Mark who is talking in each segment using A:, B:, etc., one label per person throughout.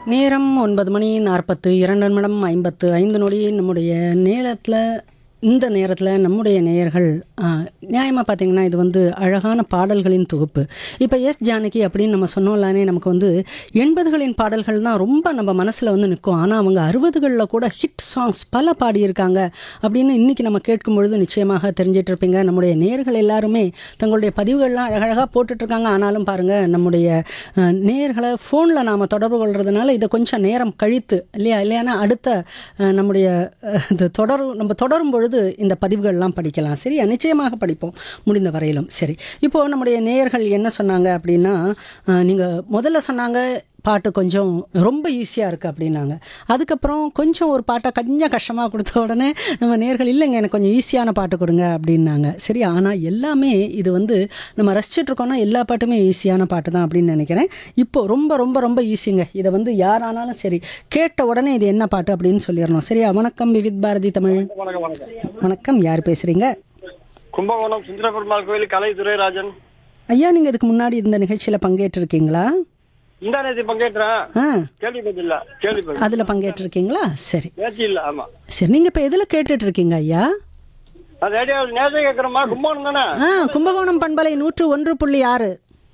A: நேரம் ஒன்பது மணி நாற்பத்து இரண்டு நிமிடம் ஐம்பத்து ஐந்து நொடி நம்முடைய நேரத்தில் இந்த நேரத்தில் நம்முடைய நேயர்கள் நியாயமாக பார்த்தீங்கன்னா இது வந்து அழகான பாடல்களின் தொகுப்பு இப்போ எஸ் ஜானகி அப்படின்னு நம்ம சொன்னோம்லானே நமக்கு வந்து எண்பதுகளின் பாடல்கள் தான் ரொம்ப நம்ம மனசில் வந்து நிற்கும் ஆனால் அவங்க அறுபதுகளில் கூட ஹிட் சாங்ஸ் பல பாடியிருக்காங்க அப்படின்னு இன்றைக்கி நம்ம கேட்கும் பொழுது நிச்சயமாக தெரிஞ்சிட்டு இருப்பீங்க நம்முடைய நேயர்கள் எல்லாருமே தங்களுடைய பதிவுகள்லாம் அழகழகாக போட்டுட்ருக்காங்க ஆனாலும் பாருங்கள் நம்முடைய அஹ், நேயர்களை ஃபோனில் நாம் தொடர்பு கொள்றதுனால இதை கொஞ்சம் நேரம் கழித்து இல்லையா இல்லையானா அடுத்த அஹ், நம்முடைய அஹ், இது தொடரும் நம்ம தொடரும் பொழுது இந்த பதிவுகள்லாம் படிக்கலாம் சரியா நிச்சயமாக படிப்போம் முடிந்த வரையிலும் சரி இப்போது நம்முடைய நேயர்கள் என்ன சொன்னாங்க அப்படின்னா நீங்கள் முதல்ல சொன்னாங்க பாட்டு கொஞ்சம் ரொம்ப ஈஸியாக இருக்குது அப்படின்னாங்க அதுக்கப்புறம் கொஞ்சம் ஒரு பாட்டை கொஞ்சம் கஷ்டமாக கொடுத்த உடனே நம்ம நேர்கள் இல்லைங்க எனக்கு கொஞ்சம் ஈஸியான பாட்டு கொடுங்க அப்படின்னாங்க சரி ஆனால் எல்லாமே இது வந்து நம்ம ரசிச்சுட்டு இருக்கோம்னா எல்லா பாட்டுமே ஈஸியான பாட்டு தான் அப்படின்னு நினைக்கிறேன் இப்போ ரொம்ப ரொம்ப ரொம்ப ஈஸிங்க இதை வந்து யாரானாலும் சரி கேட்ட உடனே இது என்ன பாட்டு அப்படின்னு சொல்லிடணும் சரியா வணக்கம் விவித் பாரதி தமிழ்
B: வணக்கம் வணக்கம்
A: வணக்கம் யார் பேசுகிறீங்க
B: கும்பகோணம் சுந்தர பெருமாள் கோயில் கலை துரைராஜன்
A: ஐயா நீங்கள் இதுக்கு முன்னாடி இந்த நிகழ்ச்சியில் பங்கேற்றிருக்கீங்களா
B: இந்த நேரத்தை பங்கேற்றேன்
A: ஆ
B: கேள்விப்பட்டில்ல கேள்விப்பட்டு
A: அதில் பங்கேற்றிருக்கீங்களா சரி
B: நேற்று இல்ல ஆமா
A: சரி நீங்கள் இப்போ எதில் கேட்டுட்டு இருக்கீங்க ஐயா
B: நான் ரேடியோ நேரத்தை கேட்கறேம்மா கும்பகோணம் தானே
A: ஆ கும்பகோணம் பண்பலை நூற்று ஒன்று புள்ளி ஆறு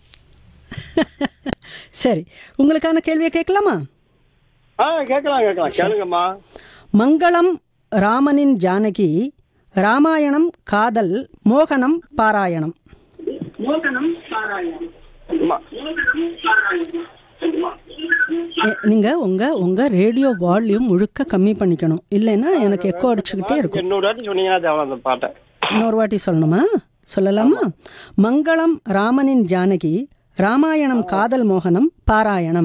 A: சரி உங்களுக்கான கேள்வியை கேட்கலாமா
B: ஆ கேட்கலாம் கேட்கலாம் கேளுங்கம்மா
A: மங்களம் ராமனின் ஜானகி ராமாயணம் காதல் மோகனம் பாராயணம்
B: அம்மா
A: எ- நீங்க உங்க உங்க ரேடியோ வால்யூம் முழுக்க கம்மி பண்ணிக்கணும் இல்லைன்னா எனக்கு எக்கோ அடிச்சுக்கிட்டே இருக்கும்
B: இன்னொரு வாட்டி சொன்னீங்கன்னா தேவை அந்த பாட்டை
A: இன்னொரு வாட்டி சொல்லணுமா சொல்லலாமா மங்களம் ராமனின் ஜானகி ராமாயணம் காதல் மோகனம் பாராயணம்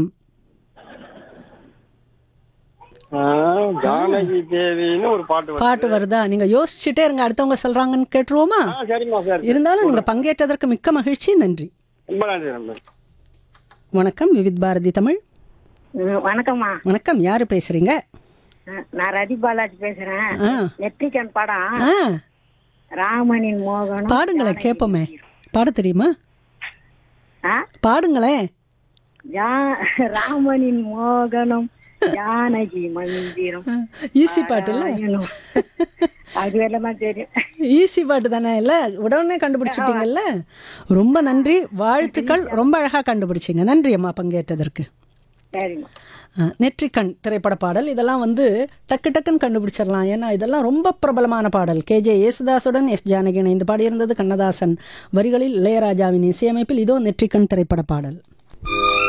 B: ஆ, ஜானகி தேவின்னு ஒரு பாட்டு வரும்
A: பாட்டு வருதா நீங்க யோசிச்சுட்டே இருங்க அடுத்தவங்க சொல்றாங்கன்னு கேட்டுருவோமா
B: ஆ சரிம்மா சரி
A: இருந்தாலும் நீங்க பங்கேற்றதற்கு மிக்க மகிழ்ச்சி நன்றி
B: ரொம்ப நன்றி ரொம்ப நன்றி.
A: வணக்கம் விவித் பாரதி தமிழ்
C: ம், வணக்கம்மா
A: வணக்கம் யாரு பேசுறீங்க
C: அஹ், நான் ரதி பாலாஜி பேசுறேன்
A: ஆ
C: நெற்றிக்கன் படம்
A: ஆ
C: ராமனின் மோகனம்
A: பாடுங்களேன் கேட்போமே பாட தெரியுமா
C: ஆ?
A: பாடுங்களேன்
C: ஜா- ராமனின் மோகனம் ஜானகி மந்திரம்
A: ஈஸி பாட்டு இல்ல
C: ராயணம். அது எல்லாம் தெரியும்
A: ஈஸி பாட்டு தானே இல்ல உடனே கண்டுபிடிச்சிட்டீங்கல்ல ரொம்ப நன்றி வாழ்த்துக்கள் ரொம்ப அழகா கண்டுபிடிச்சிங்க நன்றி அம்மா பங்கேற்றதற்கு
C: சரிம்மா
A: அஹ், நெற்றிக்கண் திரைப்பட பாடல் இதெல்லாம் வந்து டக்கு டக்குன்னு கண்டுபிடிச்சிடலாம் ஏன்னா இதெல்லாம் ரொம்ப பிரபலமான பாடல் கேஜே யேசுதாசுடன் எஸ் ஜானகி இணைந்து பாடியிருந்தது கண்ணதாசன் வரிகளில் இளையராஜாவின் இசையமைப்பில் இதோ நெற்றிக்கண் திரைப்பட பாடல்